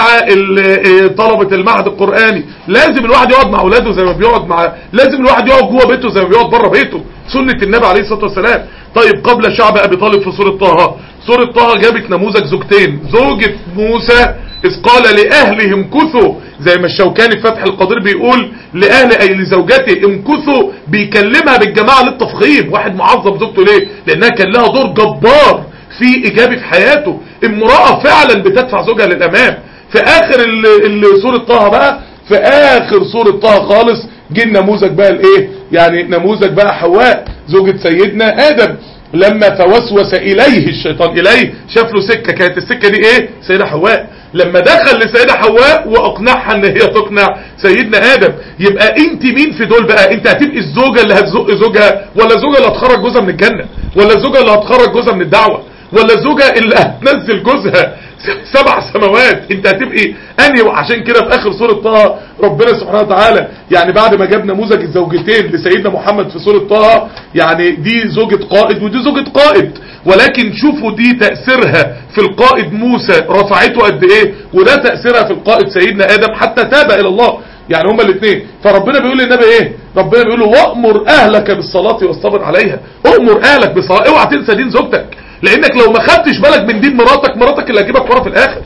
طلبة المعهد القرآني لازم الواحد يقعد مع أولاده زي ما بيقعد مع لازم الواحد يقعد جوه بيته زي ما بيقعد بره بيته سنة النبي عليه الصلاة والسلام طيب قبل شعب أبي طالب في سورة طه سورة طه جابت نموذج زوجتين زوجة موسى إذ قال لأهلهم كثوا زي ما الشوكاني في فتح القدير بيقول لأهل أي لزوجته امكثوا بيكلمها بالجماعة للتفخيم واحد معظم زوجته ليه لأنها كان لها دور جبار في إيجابي في حياته امرأة فعلا بتدفع زوجها للأمام في آخر سورة طه بقى في آخر سورة طه خالص جه النموذج بقى الايه يعني نموذج بقى حواء زوجة سيدنا آدم لما فوسوس إليه الشيطان إليه شاف له سكة كانت السكة دي ايه سيدة حواء لما دخل لسيدة حواء واقنعها ان هي تقنع سيدنا ادم يبقى انت مين في دول بقى انت هتبقي الزوجة اللي هتزق زوجها ولا الزوجة اللي هتخرج جوزها من الجنة ولا الزوجة اللي هتخرج جوزها من الدعوة ولا الزوجة اللي هتنزل جوزها سبع سماوات انت هتبقي انهي وعشان كده في اخر سورة طه ربنا سبحانه وتعالى يعني بعد ما جاب نموذج الزوجتين لسيدنا محمد في سورة طه يعني دي زوجة قائد ودي زوجة قائد ولكن شوفوا دي تأثيرها في القائد موسى رفعته قد ايه وده تأثيرها في القائد سيدنا ادم حتى تاب الى الله يعني هما الاثنين فربنا بيقول للنبي ايه ربنا بيقول له وامر اهلك بالصلاة والصبر عليها امر اهلك بالصلاة اوعى تنسى دين زوجتك لانك لو ما خدتش بالك من دين مراتك مراتك اللي هتجيبك ورا في الاخر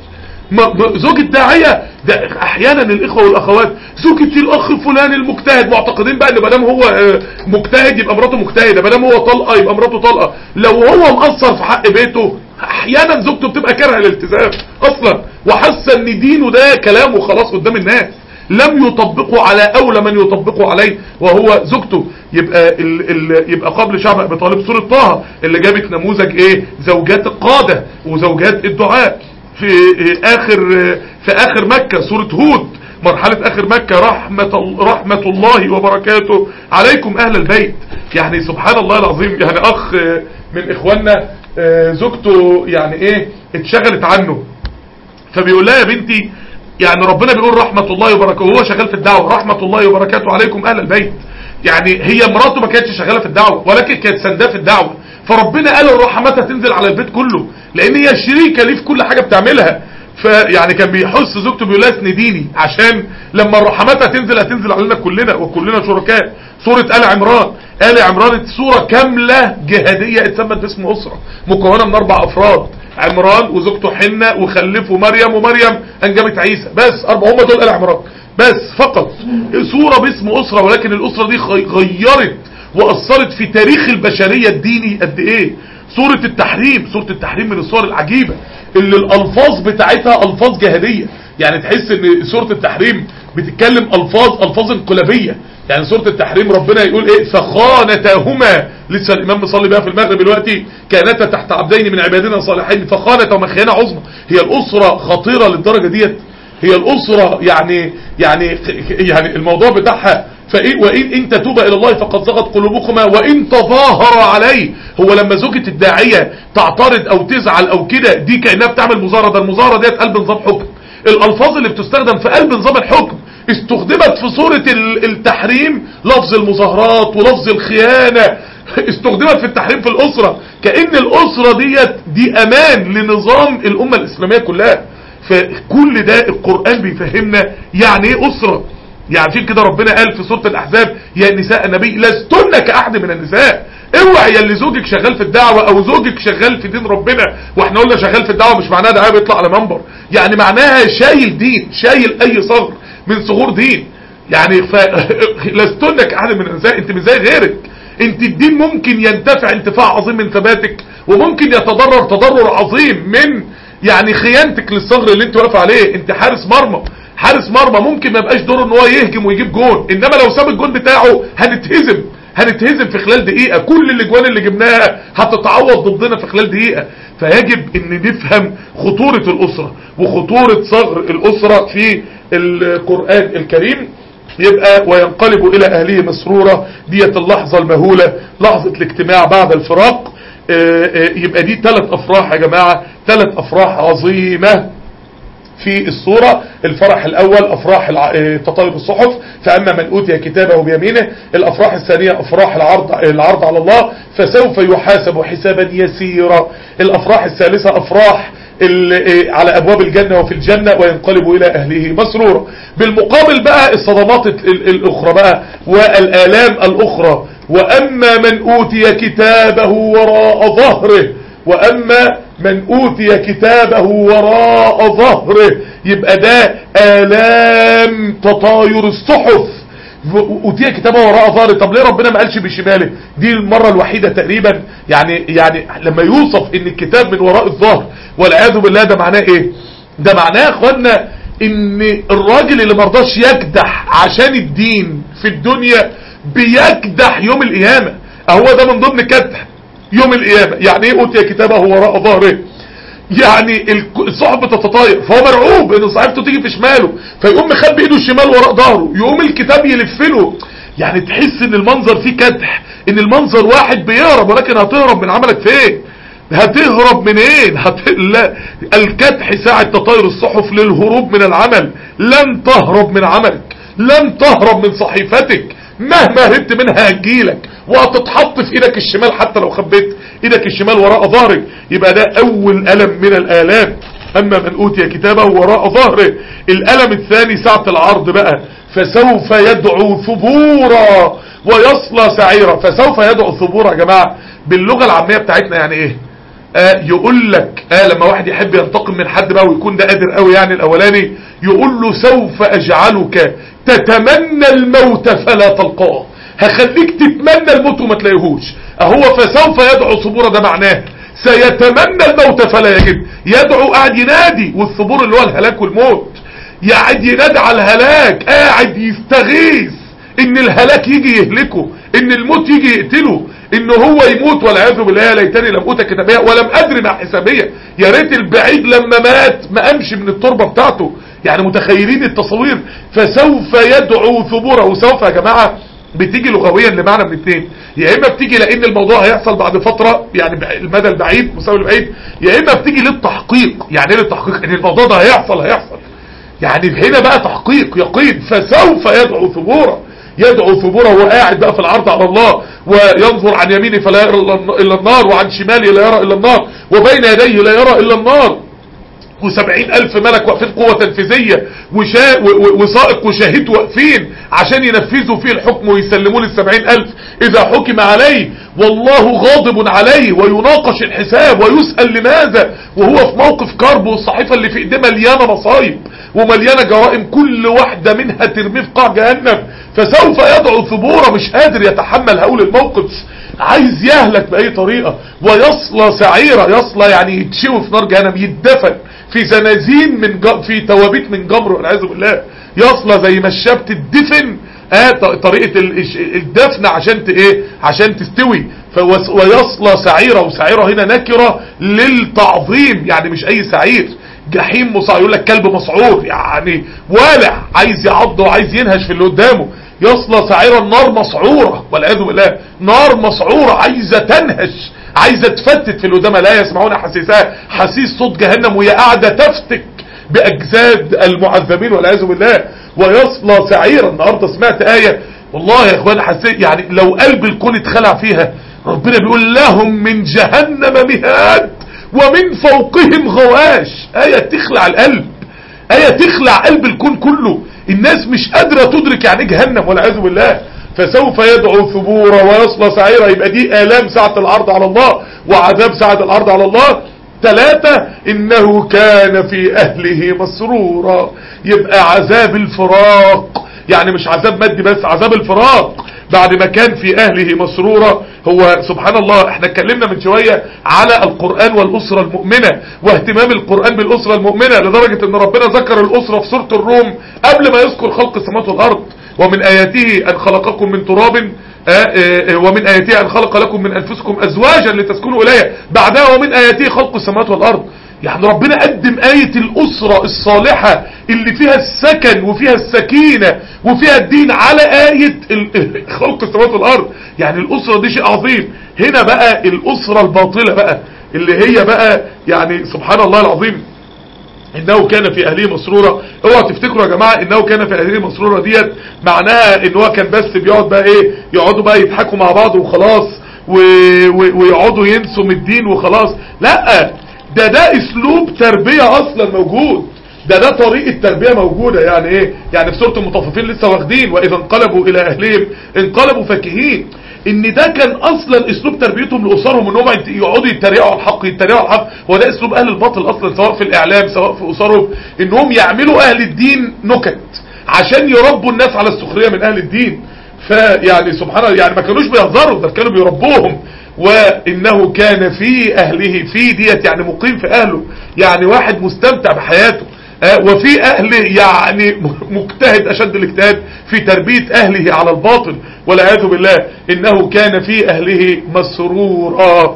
زوج الداعية ده احيانا الاخوة والاخوات زوجة الاخ فلان المجتهد معتقدين بقى ان مدام هو مجتهد يبقى مراته مجتهدة مدام هو طلقة يبقى مراته طلقة لو هو مقصر في حق بيته احيانا زوجته بتبقى كارهه الالتزام اصلا وحاسه ان دينه ده كلامه خلاص قدام الناس لم يطبقوا على اولى من يطبقوا عليه وهو زوجته يبقى ال ال يبقى قبل شعب ابي طالب سوره طه اللي جابت نموذج ايه زوجات القاده وزوجات الدعاء في اخر في اخر مكه سوره هود مرحلة اخر مكة رحمة, رحمة الله وبركاته عليكم اهل البيت يعني سبحان الله العظيم يعني اخ من اخواننا زوجته يعني ايه اتشغلت عنه فبيقول لها يا بنتي يعني ربنا بيقول رحمة الله وبركاته وهو شغال في الدعوة رحمة الله وبركاته عليكم اهل البيت يعني هي مراته ما كانتش شغالة في الدعوة ولكن كانت سنداه في الدعوة فربنا قال الرحمات هتنزل على البيت كله لان هي شريكة ليه في كل حاجة بتعملها فيعني كان بيحس زوجته بيقول لها اسنديني عشان لما الرحمات هتنزل هتنزل علينا كلنا وكلنا شركاء سورة آل عمران آل عمران سورة كاملة جهادية اتسمت باسم أسرة مكونة من أربع أفراد عمران وزوجته حنة وخلفوا مريم ومريم أنجبت عيسى بس أربع هم دول آل عمران بس فقط سورة باسم أسرة ولكن الأسرة دي غيرت وأثرت في تاريخ البشرية الديني قد إيه سورة التحريم سورة التحريم من الصور العجيبة اللي الألفاظ بتاعتها ألفاظ جهادية يعني تحس ان سورة التحريم بتتكلم ألفاظ ألفاظ انقلابية يعني سورة التحريم ربنا يقول ايه فخانتاهما لسه الامام مصلي بقى في المغرب دلوقتي كانتا تحت عبدين من عبادنا صالحين فخانتهما خيانة عظمى هي الأسرة خطيرة للدرجة ديت هي الأسرة يعني يعني يعني الموضوع بتاعها فإن وإن إن تتوب إلى الله فقد زغت قلوبكما وإن تظاهر عليه هو لما زوجة الداعية تعترض أو تزعل أو كده دي كأنها بتعمل مظاهرة ده المظاهرة ديت قلب نظام حكم الألفاظ اللي بتستخدم في قلب نظام الحكم استخدمت في صورة التحريم لفظ المظاهرات ولفظ الخيانة استخدمت في التحريم في الأسرة كأن الأسرة ديت دي أمان لنظام الأمة الإسلامية كلها فكل ده القرآن بيفهمنا يعني ايه أسرة يعني عشان كده ربنا قال في سورة الأحزاب يا نساء النبي لستن كأحد من النساء اوعى يا اللي زوجك شغال في الدعوة او زوجك شغال في دين ربنا واحنا قلنا شغال في الدعوة مش معناها دعوة بيطلع على منبر يعني معناها شايل دين شايل اي صغر من صغور دين يعني ف... لستن كأحد من النساء انت مش زي غيرك انت الدين ممكن ينتفع انتفاع عظيم من ثباتك وممكن يتضرر تضرر عظيم من يعني خيانتك للصغر اللي انت واقف عليه انت حارس مرمى حارس مرمى ممكن ما يبقاش دوره ان هو يهجم ويجيب جون انما لو ساب الجون بتاعه هنتهزم هنتهزم في خلال دقيقة كل الاجوان اللي جبناها هتتعوض ضدنا في خلال دقيقة فيجب ان نفهم خطورة الاسرة وخطورة صغر الاسرة في القرآن الكريم يبقى وينقلب الى اهله مسرورة ديت اللحظة المهولة لحظة الاجتماع بعد الفراق يبقى دي ثلاث افراح يا جماعة ثلاث افراح عظيمة في الصورة الفرح الأول أفراح تطاير الصحف فأما من أوتي كتابه بيمينه الأفراح الثانية أفراح العرض, العرض على الله فسوف يحاسب حسابا يسيرا الأفراح الثالثة أفراح على أبواب الجنة وفي الجنة وينقلب إلى أهله مسرورا بالمقابل بقى الصدمات الأخرى بقى والآلام الأخرى وأما من أوتي كتابه وراء ظهره وأما من أوتي كتابه وراء ظهره يبقى ده آلام تطاير الصحف أوتي كتابه وراء ظهره طب ليه ربنا ما قالش بشماله دي المرة الوحيدة تقريبا يعني يعني لما يوصف ان الكتاب من وراء الظهر والعياذ بالله ده معناه ايه ده معناه يا اخوانا ان الراجل اللي مرضاش يكدح عشان الدين في الدنيا بيكدح يوم القيامة اهو ده من ضمن كدح يوم القيامة يعني ايه اوتي كتابه وراء ظهره يعني الصحف بتتطاير فهو مرعوب ان صحيفته تيجي في شماله فيقوم مخبي ايده الشمال وراء ظهره يقوم الكتاب يلف له يعني تحس ان المنظر فيه كدح ان المنظر واحد بيهرب ولكن هتهرب من عملك فين هتهرب منين هت... لا. الكدح ساعة تطاير الصحف للهروب من العمل لن تهرب من عملك لن تهرب من صحيفتك مهما هربت منها هتجيلك وهتتحط في ايدك الشمال حتى لو خبيت ايدك الشمال وراء ظهرك يبقى ده اول ألم من الآلام اما من اوتي كتابه وراء ظهره الألم الثاني ساعة العرض بقى فسوف يدعو ثبورا ويصلى سعيرا فسوف يدعو ثبورا يا جماعة باللغة العامية بتاعتنا يعني ايه آه يقول لك آه لما واحد يحب ينتقم من حد بقى ويكون ده قادر قوي يعني الاولاني يقول له سوف اجعلك تتمنى الموت فلا تلقاه هخليك تتمنى الموت وما تلاقيهوش اهو فسوف يدعو صبورا ده معناه سيتمنى الموت فلا يجد يدعو قاعد ينادي والصبور اللي هو الهلاك والموت قاعد ينادي على الهلاك قاعد يستغيث ان الهلاك يجي يهلكه ان الموت يجي يقتله ان هو يموت والعياذ بالله يا ليتني لم اوت كتابيه ولم ادري مع حسابيه يا ريت البعيد لما مات ما امشي من التربه بتاعته يعني متخيلين التصوير فسوف يدعو ثبورا وسوف يا جماعه بتيجي لغويا لمعنى من اثنين يا اما بتيجي لان الموضوع هيحصل بعد فترة يعني المدى البعيد مساوي البعيد يا اما بتيجي للتحقيق يعني ايه للتحقيق ان الموضوع ده هيحصل هيحصل يعني هنا بقى تحقيق يقين فسوف يدعو ثبورا يدعو ثبورا وهو قاعد بقى في العرض على الله وينظر عن يمينه فلا يرى الا النار وعن شماله لا يرى الا النار وبين يديه لا يرى الا النار وسبعين ألف ملك واقفين قوة تنفيذية وشا وسائق وشاهد واقفين عشان ينفذوا فيه الحكم ويسلموه للسبعين ألف إذا حكم عليه والله غاضب عليه ويناقش الحساب ويسأل لماذا وهو في موقف كرب والصحيفة اللي في ايديه مليانة مصايب ومليانة جرائم كل واحدة منها ترميه في قاع جهنم فسوف يدعو ثبورا مش قادر يتحمل هول الموقف عايز يهلك بأي طريقة ويصلى سعيرة يصلى يعني يتشوي في نار جهنم يتدفن في زنازين من ج... في توابيت من جمر والعياذ بالله يصلى زي ما الشاب تدفن آه طريقة الدفن عشان ت... ايه عشان تستوي فوس... ويصلى سعيرة وسعيرة هنا نكرة للتعظيم يعني مش اي سعير جحيم مصعور يقول لك كلب مسعور يعني والع عايز يعض وعايز ينهش في اللي قدامه يصلى سعيرة النار مسعورة والعياذ بالله نار مسعورة عايزة تنهش عايزة تفتت في اللي قدامها لا يسمعون حسيسها حسيس صوت جهنم وهي قاعدة تفتك بأجساد المعذبين والعياذ بالله ويصلى سعيرا النهارده سمعت آية والله يا اخوان حسيت يعني لو قلب الكون اتخلع فيها ربنا بيقول لهم من جهنم مهاد ومن فوقهم غواش آية تخلع القلب آية تخلع قلب الكون كله الناس مش قادرة تدرك يعني ايه جهنم والعياذ بالله فسوف يدعو ثبورا ويصلى سعيرا يبقى دي آلام ساعة العرض على الله وعذاب ساعة العرض على الله ثلاثة إنه كان في أهله مسرورا يبقى عذاب الفراق يعني مش عذاب مادي بس عذاب الفراق بعد ما كان في أهله مسرورا هو سبحان الله احنا اتكلمنا من شوية على القرآن والأسرة المؤمنة واهتمام القرآن بالأسرة المؤمنة لدرجة ان ربنا ذكر الأسرة في سورة الروم قبل ما يذكر خلق السماوات والأرض ومن آياته أن خلقكم من تراب آه، آه، ومن آياته أن خلق لكم من أنفسكم أزواجا لتسكنوا إليها بعدها ومن آياته خلق السماوات والأرض يعني ربنا قدم آية الأسرة الصالحة اللي فيها السكن وفيها السكينة وفيها الدين على آية ال- خلق السماوات والأرض يعني الأسرة دي شيء عظيم هنا بقى الأسرة الباطلة بقى اللي هي بقى يعني سبحان الله العظيم انه كان في اهله مسرورة اوعوا تفتكروا يا جماعة انه كان في اهله مسرورة ديت معناها ان هو كان بس بيقعد بقى ايه يقعدوا بقى يضحكوا مع بعض وخلاص و... و... ويقعدوا ينسوا من الدين وخلاص لا ده ده اسلوب تربية اصلا موجود ده ده طريقة تربية موجودة يعني ايه يعني في سورة المطففين لسه واخدين واذا انقلبوا الى اهلهم انقلبوا فاكهين ان ده كان اصلا اسلوب تربيتهم لاسرهم ان هم يقعدوا يتريقوا على الحق يتريقوا على الحق هو ده اسلوب اهل الباطل اصلا سواء في الاعلام سواء في اسرهم انهم يعملوا اهل الدين نكت عشان يربوا الناس على السخرية من اهل الدين فيعني سبحان الله يعني ما كانوش بيهزروا ده كانوا بيربوهم وانه كان في اهله في ديت يعني مقيم في اهله يعني واحد مستمتع بحياته آه، وفي اهله يعني مجتهد اشد الاجتهاد في تربية اهله على الباطل والعياذ بالله انه كان في اهله مسرورا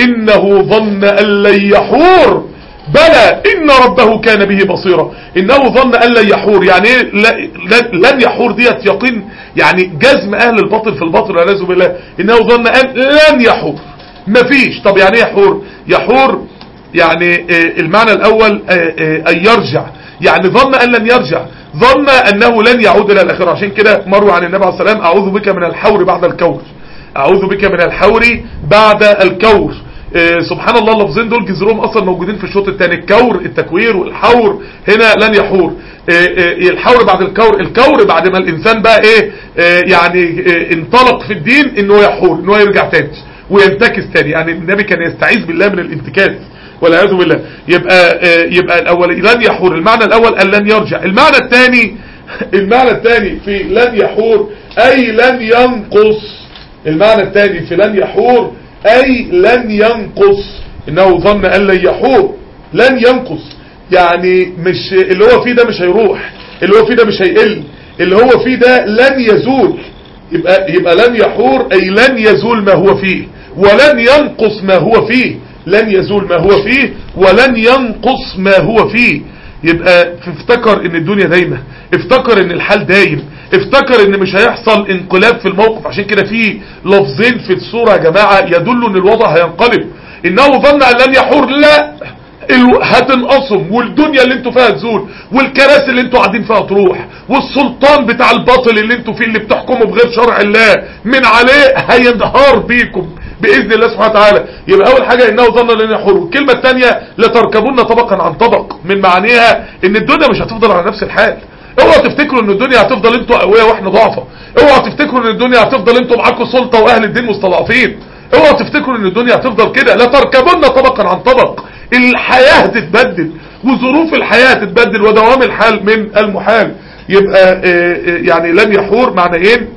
انه ظن ان لن يحور بلى ان ربه كان به بصيرا انه ظن ان لن يحور يعني ايه ل- لن- لن يحور ديت يقين يعني جزم اهل الباطل في الباطل والعياذ بالله انه ظن ان لن يحور مفيش طب يعني ايه يحور يحور يعني آه، المعنى الاول آه، آه، ان يرجع يعني ظن ان لن يرجع ظن انه لن يعود الى الاخره عشان كده مروا عن النبي عليه الصلاه والسلام اعوذ بك من الحور بعد الكور اعوذ بك من الحور بعد الكور آه، سبحان الله اللفظين دول جذرهم اصلا موجودين في الشوط الثاني الكور التكوير والحور هنا لن يحور آه، آه، الحور بعد الكور الكور بعد ما الانسان بقى ايه آه، يعني آه، انطلق في الدين انه يحور انه يرجع تاني وينتكس تاني يعني النبي كان يستعيذ بالله من الانتكاس والعياذ بالله يبقى آه، يبقى الاول لن يحور المعنى الاول ان لن يرجع المعنى الثاني المعنى الثاني في لن يحور اي لن ينقص المعنى الثاني في لن يحور اي لن ينقص انه ظن ان لن يحور لن ينقص يعني مش اللي هو فيه ده مش هيروح اللي هو فيه ده مش هيقل اللي هو فيه ده لن يزول يبقى يبقى لن يحور اي لن يزول ما هو فيه ولن ينقص ما هو فيه لن يزول ما هو فيه ولن ينقص ما هو فيه يبقى افتكر ان الدنيا دايمة افتكر ان الحال دايم افتكر ان مش هيحصل انقلاب في الموقف عشان كده في لفظين في الصورة يا جماعة يدلوا ان الوضع هينقلب انه ظن ان لن يحور لا ال- هتنقصم والدنيا اللي انتوا فيها تزول والكراسي اللي انتوا قاعدين فيها تروح والسلطان بتاع الباطل اللي انتوا فيه اللي بتحكموا بغير شرع الله من عليه هينهار بيكم باذن الله سبحانه وتعالى يبقى اول حاجه انه ظن لن يحور الكلمه الثانيه لتركبون طبقا عن طبق من معانيها ان الدنيا مش هتفضل على نفس الحال اوعوا تفتكروا ان الدنيا هتفضل انتوا اقوياء واحنا ضعفة اوعوا تفتكروا ان الدنيا هتفضل انتوا معاكم سلطه واهل الدين مستضعفين اوعوا تفتكروا ان الدنيا هتفضل كده لا تركبن طبقا عن طبق الحياة هتتبدل وظروف الحياة هتتبدل ودوام الحال من المحال يبقى آه، آه، يعني لن يحور معنى ايه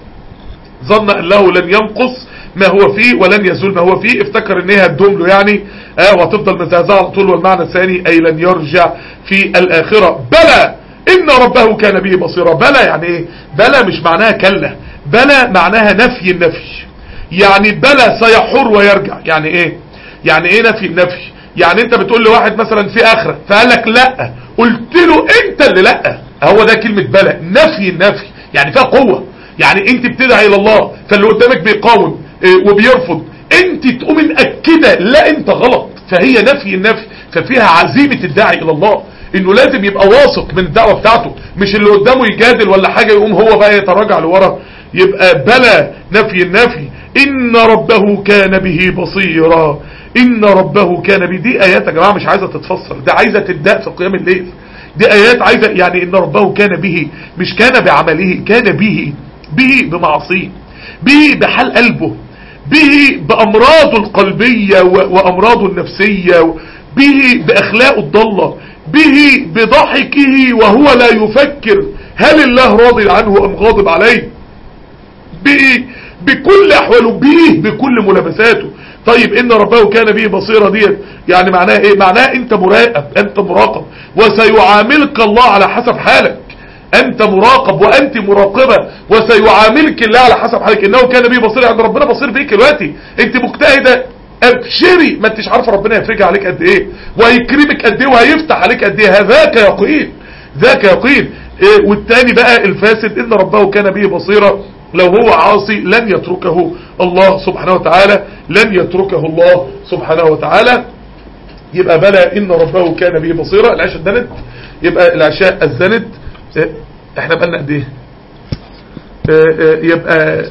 ظن انه لن ينقص ما هو فيه ولن يزول ما هو فيه افتكر ان هي هتدوم له يعني اه وهتفضل مزعزعه على طول والمعنى الثاني اي لن يرجع في الاخره بلى ان ربه كان به بصيرا بلى يعني ايه بلى مش معناها كلا بلى معناها نفي النفي يعني بلى سيحور ويرجع يعني ايه يعني ايه نفي النفي يعني انت بتقول لواحد مثلا في اخرة فقال لك لا قلت له انت اللي لا هو ده كلمة بلى نفي النفي يعني فيها قوة يعني انت بتدعي الى الله فاللي قدامك بيقاوم اه، وبيرفض انت تقوم مأكدة لا انت غلط فهي نفي النفي ففيها عزيمة الداعي الى الله انه لازم يبقى واثق من الدعوة بتاعته مش اللي قدامه يجادل ولا حاجة يقوم هو بقى يتراجع لورا يبقى بلى نفي النفي ان ربه كان به بصيرا ان ربه كان به دي ايات يا جماعة مش عايزة تتفسر ده عايزة تبدأ في قيام الليل دي ايات عايزة يعني ان ربه كان به مش كان بعمله كان به به بمعصيه به بحال قلبه به بامراضه القلبية و- وامراضه النفسية و- به باخلاقه الضالة به بضحكه وهو لا يفكر هل الله راضي عنه ام غاضب عليه به بكل احواله به بكل ملابساته طيب ان ربه كان به بصيرة ديت يعني معناها ايه معناها انت مراقب انت مراقب وسيعاملك الله على حسب حالك انت مراقب وانت مراقبة وسيعاملك الله على حسب حالك انه كان به بصير عند ربنا بصير بيك دلوقتي انت مجتهدة ابشري ما انتش عارفه ربنا يفرجها عليك قد ايه وهيكرمك قد ايه وهيفتح عليك قد ايه هذاك يقين ذاك يقين إيه والتاني بقى الفاسد ان ربه كان به بصيرا لو هو عاصي لن يتركه الله سبحانه وتعالى لن يتركه الله سبحانه وتعالى يبقى بلى ان ربه كان به بصيرا العشاء اتدنت يبقى العشاء اذنت إيه، احنا بقالنا قد ايه إيه، إيه، يبقى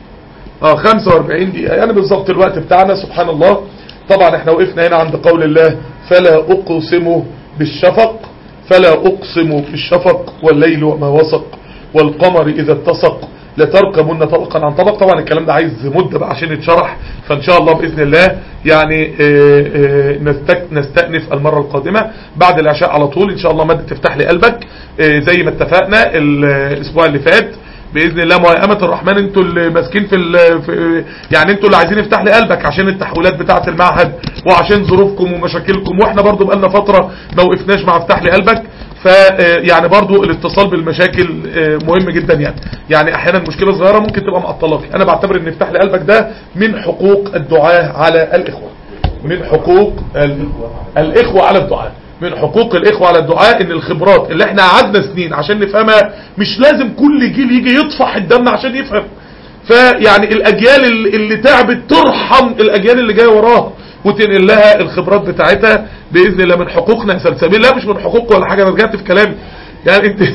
اه 45 دقيقة يعني بالظبط الوقت بتاعنا سبحان الله طبعا احنا وقفنا هنا عند قول الله فلا اقسم بالشفق فلا اقسم بالشفق والليل وما وسق والقمر اذا اتسق لتركبن طبقا عن طبق طبعا الكلام ده عايز مدة بقى عشان يتشرح فان شاء الله باذن الله يعني آه، آه، نستك- نستأنف المرة القادمة بعد العشاء على طول ان شاء الله مادة تفتح لي قلبك آه، زي ما اتفقنا الاسبوع اللي فات باذن الله مهيئمه الرحمن انتوا اللي ماسكين في, ال- في يعني انتوا اللي عايزين يفتح لي قلبك عشان التحويلات بتاعه المعهد وعشان ظروفكم ومشاكلكم واحنا برضو بقالنا فتره ما وقفناش مع افتح لي قلبك ف يعني برضو الاتصال بالمشاكل آه، مهم جدا يعني يعني احيانا مشكله صغيره ممكن تبقى معطلاكي انا بعتبر ان افتح لي قلبك ده من حقوق الدعاه على الاخوه من حقوق ال- الاخوه على الدعاه من حقوق الاخوة على الدعاء ان الخبرات اللي احنا قعدنا سنين عشان نفهمها مش لازم كل جيل يجي يطفح الدم عشان يفهم فيعني الاجيال اللي اللي تعبت ترحم الاجيال اللي جايه وراها وتنقل لها الخبرات بتاعتها باذن الله من حقوقنا يا سلسبيل لا مش من حقوق ولا حاجه انا رجعت في كلامي يعني انت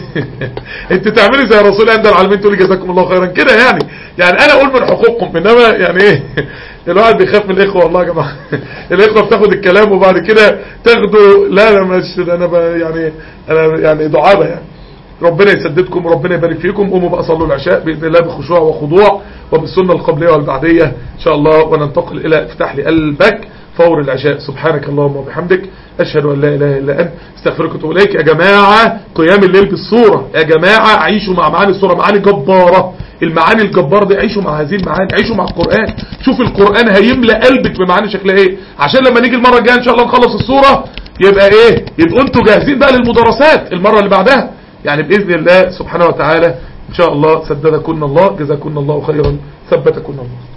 انت تعملي زي رسول عند العالمين تقولي جزاكم الله خيرا كده يعني يعني انا اقول من حقوقكم انما يعني ايه الواحد بيخاف من الاخوه والله يا جماعه الاخوه بتاخد الكلام وبعد كده تاخده لا لا مش انا ب- يعني انا يعني دعابه يعني ربنا يسددكم وربنا يبارك فيكم قوموا بقى صلوا العشاء باذن الله بخشوع وخضوع وبالسنه القبليه والبعديه ان شاء الله وننتقل الى افتح لي قلبك فور العشاء سبحانك اللهم وبحمدك اشهد ان لا اله الا انت استغفرك واتوب اليك يا جماعه قيام الليل بالصوره يا جماعه عيشوا مع معاني الصوره معاني جباره المعاني الجبارة دي عيشوا مع هذه المعاني عيشوا مع القرآن شوف القرآن هيملأ قلبك بمعاني شكلها ايه عشان لما نيجي المرة الجاية ان شاء الله نخلص الصورة يبقى ايه يبقوا انتوا جاهزين بقى للمدرسات المرة اللي بعدها يعني بإذن الله سبحانه وتعالى ان شاء الله سددكن الله جزاكن الله خيرا ثبتكن الله